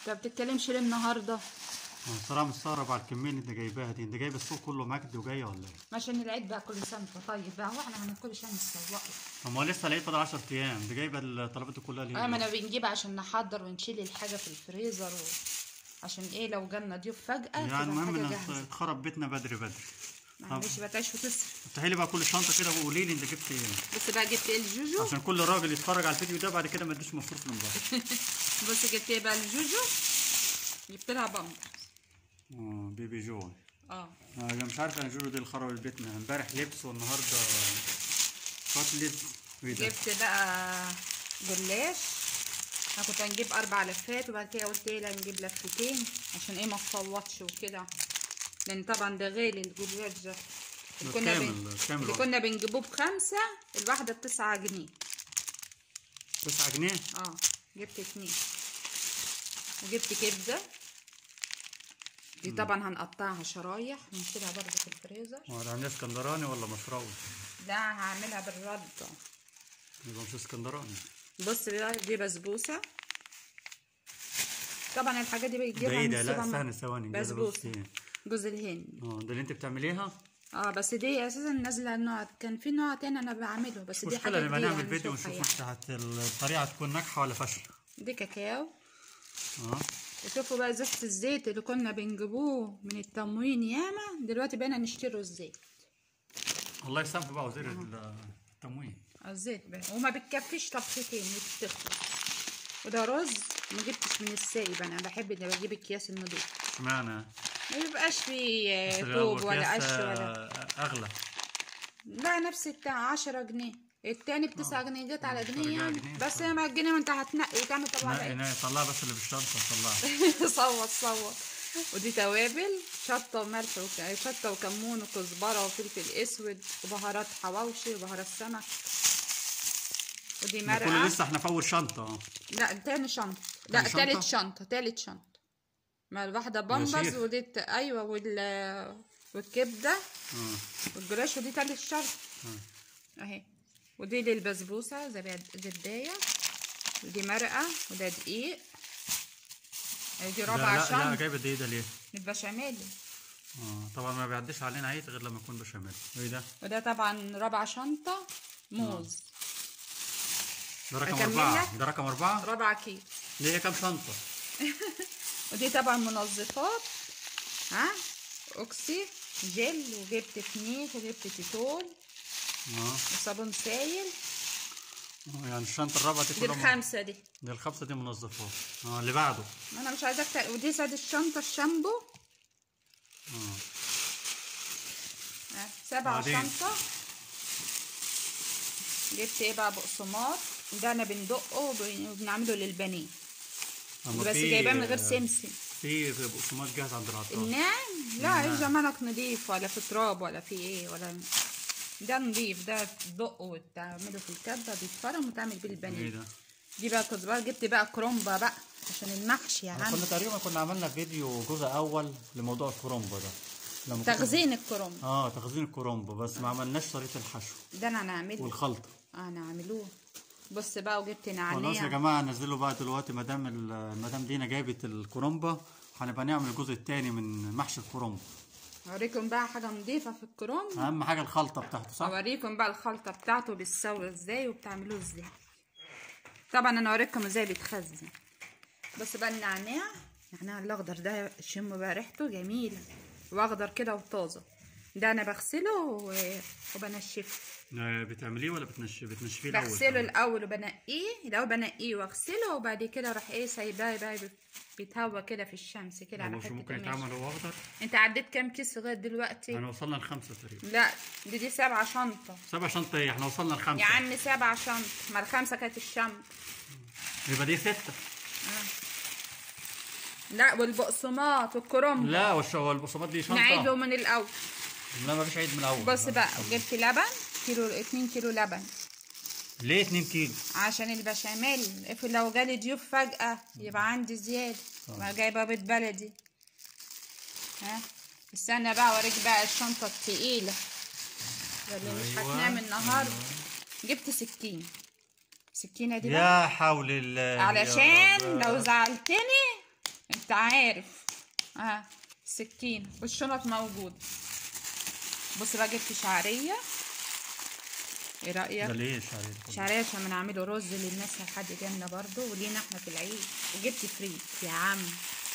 انت بتتكلمش ليه النهارده أنا الصراحة مستغرب على الكمية اللي انت جايباها دي انت جايب السوق كله معاك دي وجاية ولا ايه؟ عشان العيد بقى كل سنه وانت طيب بقى هو احنا هناكل كل سنه نسوقه طب ما هو لسه العيد فاضل 10 ايام دي جايبة الطلبات دي كلها ليه؟ اه ما انا بنجيب عشان نحضر ونشيل الحاجه في الفريزر و... عشان ايه لو جالنا ضيوف فجاه يعني تبقى المهم حاجه ان جاهزه اتخرب بيتنا بدري بدري معلش بقى تعيش وتصرف افتحي لي بقى كل شنطة كده وقولي لي انت جبت ايه بس بقى جبت ايه الجوجو عشان كل راجل يتفرج على الفيديو ده بعد كده ما يديش مصروف من بره بص جبت ايه بقى الجوجو جبت لها بامبر اه بيبي جوي اه انا مش عارف انا جوجو دي اللي خربت بيتنا امبارح لبس والنهارده كاتلت وايه ده؟ جبت بقى جلاش انا كنت هنجيب اربع لفات وبعد كده قلت ايه لا نجيب لفتين عشان ايه ما تصوتش وكده لان طبعا ده غالي الجلاش ده اللي ده كنا كامل- بن... كامل اللي واحد. كنا بنجيبوه بخمسة الواحدة بتسعة جنيه 9 جنيه اه جبت اتنين وجبت كبدة دي طبعا هنقطعها شرايح ونشيلها برضه في الفريزر هو ده عاملاه اسكندراني ولا مشراوي؟ ده هعملها بالرد يبقى مش اسكندراني بص بقى دي بسبوسة طبعا الحاجات دي ده بتجيبها ايه من ده لا السوبر استنى ماركت. ثواني جايبة بسبوسة ايه؟ جوز الهند اه ده اللي انت بتعمليها؟ اه بس دي اساسا نازله نوع كان في نوع تاني انا بعمله بس مش دي حاجه مشكلة نبقى جديدة نعمل فيديو هنشوفها ونشوف يعني. هت- الطريقة هتكون ناجحة ولا فاشلة دي كاكاو اه وشوفوا بقى زفت الزيت اللي كنا بنجيبوه من التموين ياما دلوقتي بقينا نشتروا الزيت الله يسامحه بقى وزير التموين الزيت بقى وما بتكفيش طبختين بتخلص وده رز ما جبتش من السايب انا بحب اني بجيب اكياس النضيف اشمعنى؟ ما بيبقاش فيه بس آه، لو توب ولا أكياس، قش ولا آه، اغلى لا نفس بتاع عشرة جنيه التاني بتسعة جنيه جت على عشرة جنيه يعني جنيه. بس هي ما الجنيه ما انت هتنقي وتعمل طبعا نقي ايه نقي طلعها بس اللي بالشنطة طلعها صوت صوت ودي توابل شطة وملح وك... شطة وكمون وكزبرة وفلفل اسود وبهارات حواوشي وبهارات سمك ودي ده كله مرقة لسه احنا في اول شنطة اه لا تاني شنطة لا تاني تالت شنطة؟ شنطة تالت شنطة ما الواحدة بامبرز شيخ. ودي الت- ايوه وال والكبدة اه والجلاش ودي تالت شنطة اه اهي ودي للبسبوسة زبادي زبداية ودي مرقة وده دقيق دي لا ربع لا لا شنطة جايبة دي ده ليه؟ البشاميل اه طبعا ما بيعديش علينا عيد غير لما يكون بشاميل ايه ده؟ وده طبعا ربع شنطة موز ده رقم أكمل أربعة لك؟ ده رقم أربعة ربع كيلو ليه كام شنطة؟ ودي طبعا منظفات ها اوكسي جل وجبت فنيك وجبت تيتول اه وصابون سايل آه، يعني الشنطة الرابعة دي دي كلها من- الخمسة دي دي الخمسة دي منظفات اه اللي بعده ما انا مش عايزاك تق... ودي ساد الشنطة الشامبو اه ها، سبعة بعدين؟ شنطة جبت ايه بقى بقسماط ده انا بندقه وبن- وبنعمله للبانيه أما بس في- جايباه من غير سمسم في بقسماط جاهز عند العطار الناعم لا عايز زمانك نضيف ولا في تراب ولا في ايه ولا ده نضيف ده تدقه وتعمله في الكبه بيتفرم وتعمل بيه ايه البانيه ده؟ دي بقى كزبره جبت بقى كرومبا بقى عشان المحشي يا احنا عم كنا تقريبا كنا عملنا فيديو جزء أول لموضوع الكرومبا ده لما كنا- تخزين الكرومبا اه تخزين الكرومبا بس ما عملناش طريقة الحشو ده انا هنعمله والخلطة اه هنعملوه بص بقى وجبت خلاص يا نعناع جماعة نزلوا بقى دلوقتي مدام ال- مدام دينا جابت الكرومبا هنبقى نعمل الجزء التاني من محشي الكرومبا اوريكم بقى حاجه نضيفه في الكرومب أهم حاجة الخلطة بتاعته صح؟ اوريكم بقى الخلطه بتاعته بتسوي ازاي وبتعملوه ازاي طبعا انا اوريكم ازاي بيتخزن بس بقى النعناع النعناع الاخضر ده شم بقى ريحته جميله واخضر كده وطازه ده انا بغسله و- وبنشفه آه، بتعمليه ولا بتنشفيه؟ بتنشفيه الأول بغسله الاول وبنقيه الاول بنقيه واغسله وبعد كده اروح ايه سايباه بقى بيتهوى كده في الشمس كده هو على مش حته ممكن قماش. يتعمل هو أخضر؟ انت عديت كام كيس لغايه دلوقتي احنا وصلنا لخمسة تقريبا لا دي دي سبعة شنطة سبع شنطة ايه؟ احنا وصلنا لخمسة يا عم سبعة شنطة ما الخمسة كانت الشنطة يبقى دي ستة لا والبقسماط والكرنب لا والش- والبصمات دي شنطة نعيده من الأول لا ما فيش عيد من الأول بص بقى جبت لبن كيلو اتنين كيلو لبن ليه 2 كيلو؟ عشان البشاميل افرض لو جالي ضيوف فجأة يبقى عندي زيادة ما جايبة بيض بلدي ها استنى بقى اوريك بقى الشنطة التقيلة اللي مش أيوة، هتنام النهاردة جبت سكين سكينة دي بقى يا حول الله يا علشان رب. لو زعلتني انت عارف اه سكين والشنط موجود بص بقى جبت شعريه ايه رايك ده ليه شعريه شعريه عشان بنعمله رز للناس لحد جنة برضو ولينا احنا في العيد وجبت فريك يا عم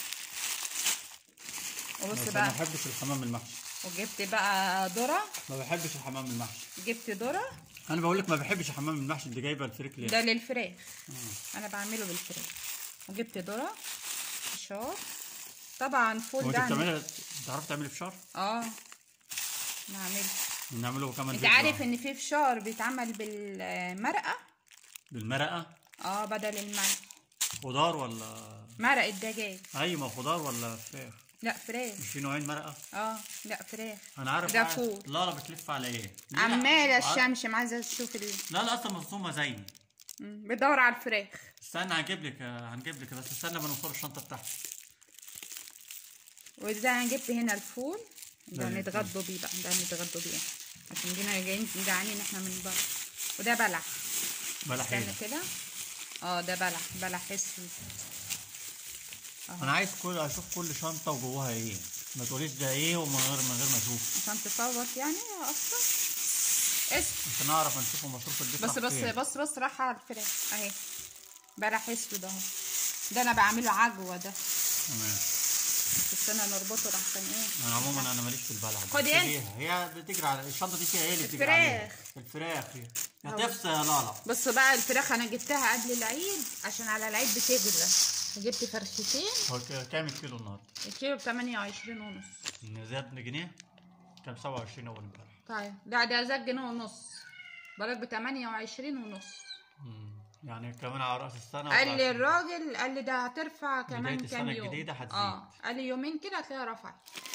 وبص بس انا ما بقى بحبش الحمام المحشي وجبت بقى ذره ما بحبش الحمام المحشي جبت ذره انا بقول لك ما بحبش الحمام المحشي اللي جايبه الفريك ليه ده للفراخ انا بعمله بالفراخ وجبت ذره فشار طبعا فول هو انت ده بتعملها بتعرف تعملي فشار اه نعمله نعمله كمان انت فيديو عارف ان في فشار بيتعمل بالمرقه بالمرقه اه بدل الملح خضار ولا مرق الدجاج ايوه ما خضار ولا فراخ لا فراخ مش في نوعين مرقه اه لا فراخ انا عارف ده بقى- فول. لا لا بتلف على ايه ليه؟ عمالة عارف- الشمشم عايزة تشوف ال... لا لا اصلا مصومه زيي مم، بتدور على الفراخ استنى هنجيب لك هنجيب لك بس استنى ما نوصل الشنطه بتاعتي وده انا جبت هنا الفول ده ده نتغدوا بيه بقى ده نتغدوا بيه عشان جينا جايين جعانين احنا من بره وده بلح بلح استنى ايه كده اه ده بلح بلح اسود انا عايز كل اشوف كل شنطه وجواها ايه ما تقوليش ده ايه ومن غير من غير ما اشوف عشان تصوت يعني يا اصلا اسود عشان اعرف نشوف مصروف البيت بس راح بس فين. بص بص راح على الفراخ اهي بلح اسود اهو ده انا بعمله عجوه ده تمام بس انا نربطه عشان ايه انا عموما انا ماليش في البلح خد بس إيه؟ فيها. هي بتجري على الشنطه دي فيها ايه اللي بتجري الفراخ. عليها الفراخ هي هتفصل يا لالا بص بقى الفراخ انا جبتها قبل العيد عشان على العيد بتغلى جبت فرختين هو ك- كام الكيلو النهارده؟ الكيلو ب 28 ونص زاد جنيه كان 27 اول امبارح طيب لا ده زاد جنيه ونص بالك ب 28 ونص مم. يعني كمان على راس السنه قال ولا لي عشرين. الراجل قال لي ده هترفع كمان بداية كام السنة يوم الجديدة هتزيد. اه قال لي يومين كده هتلاقيها رفعت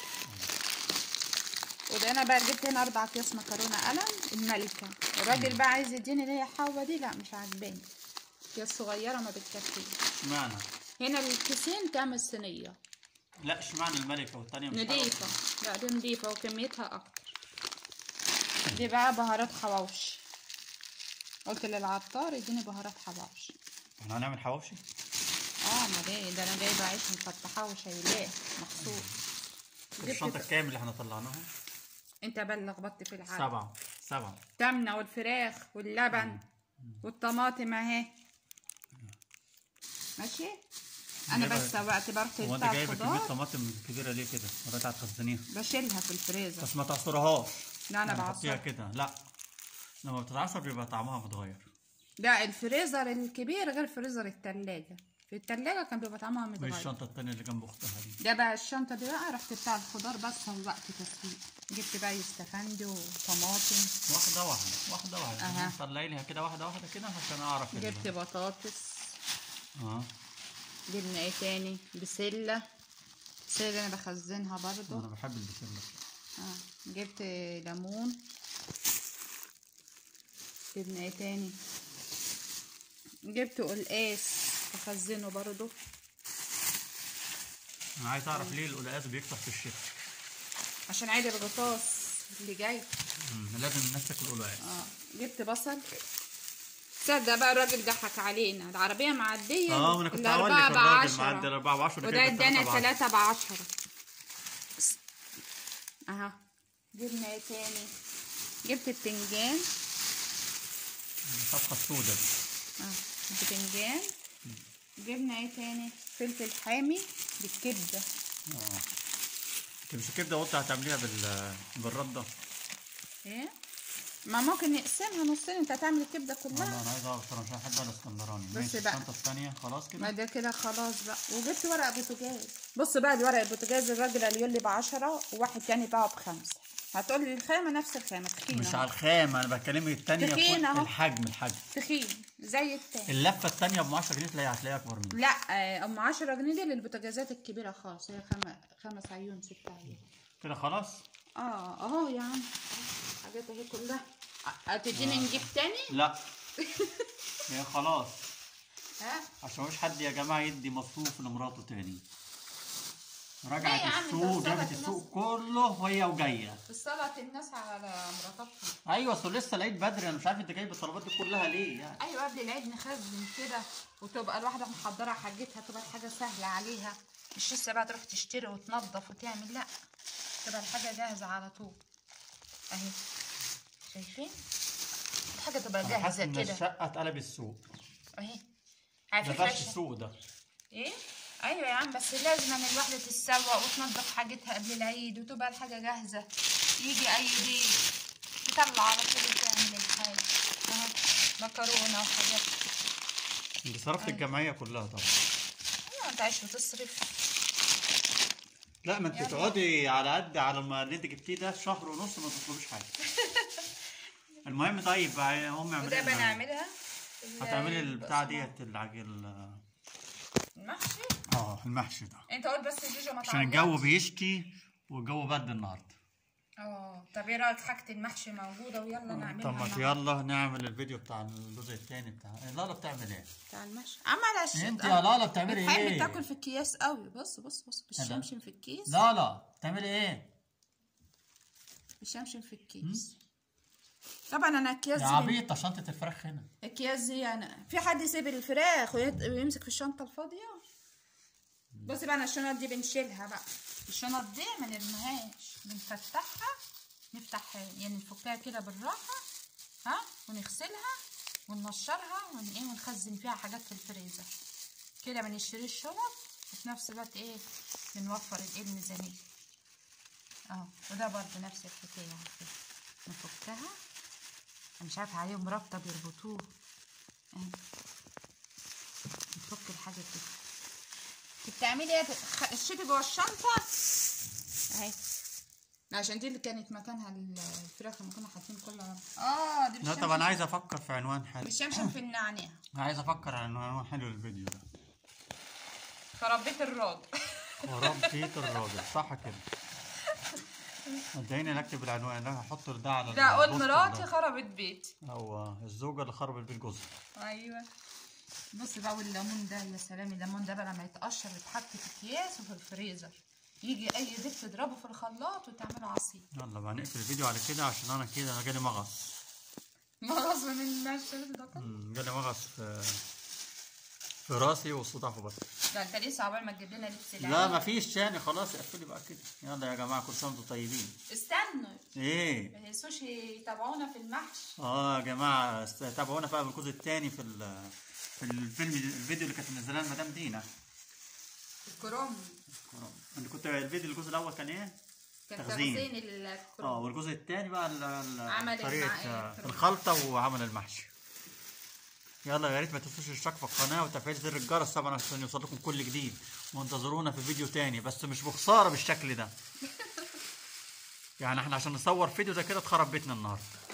وده انا بقى جبت هنا اربع اكياس مكرونه قلم الملكه الراجل بقى عايز يديني اللي هي حوا دي لا مش عاجباني اكياس صغيره ما بتكفيش اشمعنى؟ هنا الكيسين تعمل صينيه لا اشمعنى الملكه والثانيه مش نضيفة لا دي نضيفة وكميتها أكتر دي بقى بهارات حواوشي قلت للعطار يديني بهارات حواوشي احنا هنعمل حواوشي؟ اه ما دي ده انا جايبه عيش مفتحاه وشايلاه مخصوص جبت الشنطه ف- كام اللي احنا طلعناها؟ انت بقى اللي لخبطت في العالم سبعه سبعه التمنة والفراخ واللبن والطماطم اهي ماشي انا جايبة- بس سوقت برت هو انت بتاع جايبه كميه الخضار طماطم كبيره ليه كده؟ ولا هتخزنيها؟ بشيلها في الفريزر بس ما تعصرهاش لا انا يعني حطيها بعصر كده لا لما بتتعصر بيبقى طعمها متغير لا الفريزر الكبير غير فريزر التلاجة في التلاجة كان بيبقى طعمها مش متغير الشنطه الثانيه اللي جنب اختها دي ده بقى الشنطة دي بقى رحت بتاع الخضار بس سوقت تسويق جبت بقى يستفندي وطماطم واحده واحده واحده واحده أها. طلعي ليها كده واحده واحده كده عشان اعرف ال- جبت بطاطس اه جبنا ايه تاني بسلة بسلة انا بخزنها برضو انا بحب البسله اه جبت ليمون جبنا ايه تاني جبت قلقاس بخزنه برضو انا عايز اعرف ليه القلقاس بيكتر في الشتاء عشان عيد الغطاس اللي جاي مم، لازم الناس تاكل قلقاس اه جبت بصل تصدق بقى الراجل ضحك علينا العربية معدية اه انا كنت الأربعة هقول لك الراجل بعشرة. معدي الاربعه بعشرة وده ادانا تلاتة بعشرة اها جبنا ايه تاني جبت البتنجان الطبخه السوداء اه البتنجان جبنا ايه تاني فلفل حامي بالكبدة اه انت مش الكبده قلت هتعمليها بال بالرده ايه ما ممكن نقسمها نصين انت هتعمل الكبدة والله كلها انا عايز اعرف انا مش هحب انا اسكندراني بس ماشي بقى. الشنطه الثانيه خلاص ما كده ده كده خلاص بقى وجبت ورق بوتاجاز بص بقى الورق البوتاجاز الراجل قال لي بعشرة وواحد تاني باعه بخمسة هتقول لي الخامة نفس الخامة تخينة مش أهو. على الخامه انا بكلمك الثانيه تخين أهو. الحجم الحجم تخين زي التاني اللفه الثانيه ب 10 جنيه تلاقيها هتلاقيها اكبر مني لا آه، ام 10 جنيه دي للبوتاجازات الكبيره خالص هي خم... خمس عيون ست عيون كده خلاص اه اهو يا عم حاجات اهي كلها ه- هتديني نجيب تاني لا هي خلاص ها عشان مش حد يا جماعه يدي مصروف لمراته تاني لا رجعت يا عم، السوق ده جابت سلطة السوق كله وهي وجايه السلطة الناس على مراتاتهم ايوه اصل لسه العيد بدري انا مش عارف انت جايب الطلبات دي كلها ليه يعني ايوه قبل العيد نخزن كده وتبقى الواحده محضره حاجتها تبقى الحاجه سهله عليها مش لسه بقى تروح تشتري وتنظف وتعمل لا تبقى الحاجه جاهزه على طول اهي شايفين الحاجه تبقى انا حاسس جاهزه ان كده الشقه اتقلب السوق اهي على ده فكره فرش الش- السوق ده ايه ايوه يا عم بس لازم ان الواحده تتسوق وتنظف حاجتها قبل العيد وتبقى الحاجه جاهزه يجي اي بيت تطلع على طول تعمل الحاجه اهو مكرونه وحاجات انت صرفت الجمعيه كلها طبعا ايوه انت عايش وتصرف لا ما انت يلا. تقعدي على قد على ما اللي انت جبتيه ده شهر ونص ما تطلبيش حاجه المهم طيب بقى امي وده اعملي لنا بنعملها هتعملي البتاع ديت العجل المحشي اه المحشي ده انت قول بس جوجو ما عشان الجو تعيطش. بيشتي والجو برد النهارده اه طب ايه رايك حاجه المحشي موجوده ويلا نعملها طب ما النهاردة. يلا نعمل الفيديو بتاع الجزء الثاني بتاع لالا بتعمل ايه؟ بتاع المحشي عمال اشد انت يا لالا بتعملي بتحب ايه؟ تاكل في الكياس قوي بص بص بص ده؟ بالشمشم في الكيس لالا بتعملي ايه؟ بالشمشم في الكيس طبعا انا الكياس يا دي عبيطه شنطه الفراخ هنا الكياس دي انا في حد يسيب الفراخ ويد- ويمسك في الشنطه الفاضيه بصي بقى انا الشنط دي بنشيلها بقى الشنط دي ما نرميهاش بنفتحها نفتح يعني نفكها كده بالراحه ها ونغسلها وننشرها ون ايه ونخزن فيها حاجات في الفريزر كده ما نشتريش شنط وفي نفس الوقت ايه بنوفر الايه الميزانيه اه وده برضه نفس الحكايه على فكرة. نفكها انا مش عارفه عليهم رابطه بيربطوه اهي نفك الحاجه كده انت بتعملي ايه خ- الشيتي جوه الشنطه اهي عشان دي اللي كانت مكانها ال- الفراخ لما كنا حاطين كل اه دي لا بالشمشم طب انا عايز افكر في عنوان حلو بالشمشم في النعناع عايز افكر على عنوان حلو للفيديو ده فربيت الراض وربيت الراجل صح كده اديني نكتب العنوان انا هحط ده على لا قول البوستر مراتي ده. خربت بيتي او الزوجه اللي خربت بيت جوزها ايوه بص بقى والليمون ده يا سلام الليمون ده بقى لما يتقشر يتحط في اكياس وفي الفريزر يجي اي بيت تضربه في الخلاط وتعمله عصير يلا بقى نقفل الفيديو على كده عشان انا كده انا جالي مغص مغص من المشي ده كله مم، جالي مغص في في راسي وصداع في بطني ده انت لسه عقبال ما تجيب لنا لبس العيد لا مفيش تاني خلاص اقفلي بقى كده يلا يا جماعه كل سنه وانتم طيبين استنوا ايه ما تنسوش يتابعونا في المحشي اه يا جماعه است- تابعونا بقى بالجزء الثاني في ال- في الفيلم الفيديو اللي كانت منزلاه مدام دينا الكروم انت كنت الفيديو الجزء الاول كان ايه؟ كان تخزين. تخزين اه الكروم والجزء الثاني بقى ال- ال- عمل طريقه المع- آه، الكروم. الخلطه وعمل المحشي يلا يا ريت ما تنسوش الاشتراك في القناه وتفعيل زر الجرس طبعا عشان يوصل لكم كل جديد وانتظرونا في فيديو تاني بس مش بخساره بالشكل ده يعني احنا عشان نصور فيديو زي كده اتخرب بيتنا النهارده